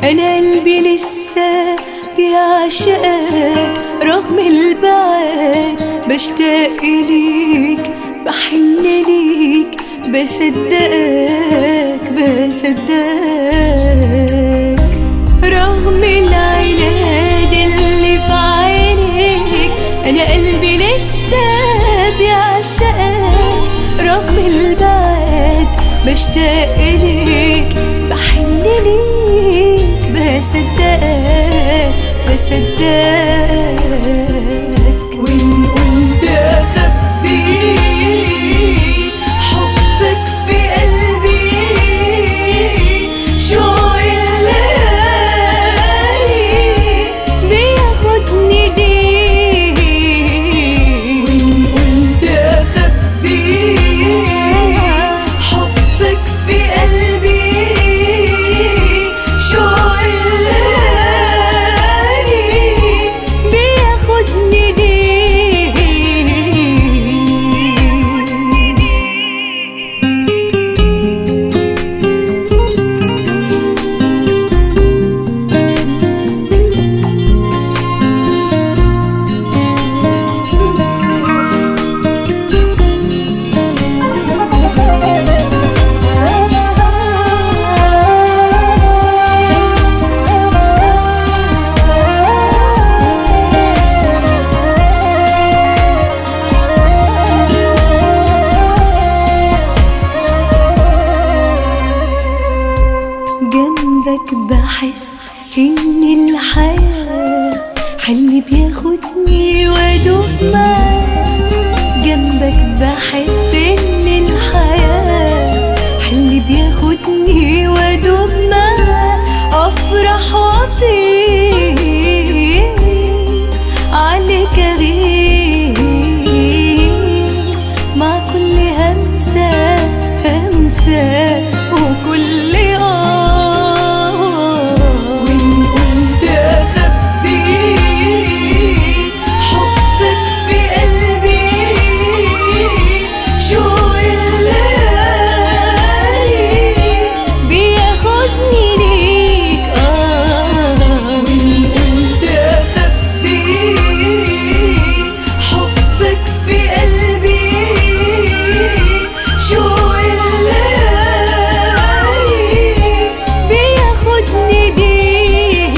انا قلبي لسه بيعشقك رغم البعد بشتاق ليك بحن ليك بصدقك بصدقك رغم العناد اللي في عينيك انا قلبي لسه بيعشقك رغم البعد بشتاق ليك بحن ليك بصدقك بصدقك وإن قلت أخبي حبك في قلبي شوق الليالي بياخدني ليه وإن قلت أخبي حبك في قلبي شوق الليالي بياخدني ليه جنبك بحس ان الحياة حلمي بياخدني وادوب معاه جنبك بحس ان الحياة حلمي بياخدني وادوب معاه افرح واطير عليك اغير مع كل همسة همسة وكل آه وإن قلت أخبي حبك في قلبي شوق الليالي بياخدني ليك آه وإن قلت أخبي حبك في قلبي شوق الليالي بياخدني ليك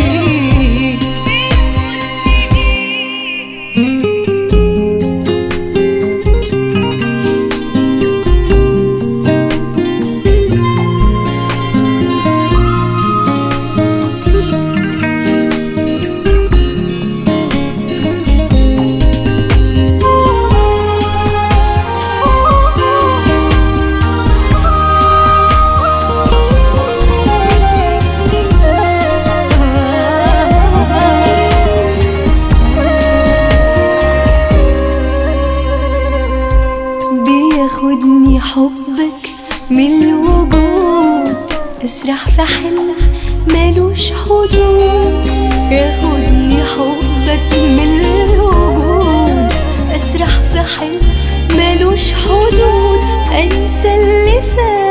بياخدني حبك من الوجود اسرح في حلم ملوش حدود ياخدني حبك من الوجود اسرح في حلم ملوش حدود انسى اللي فات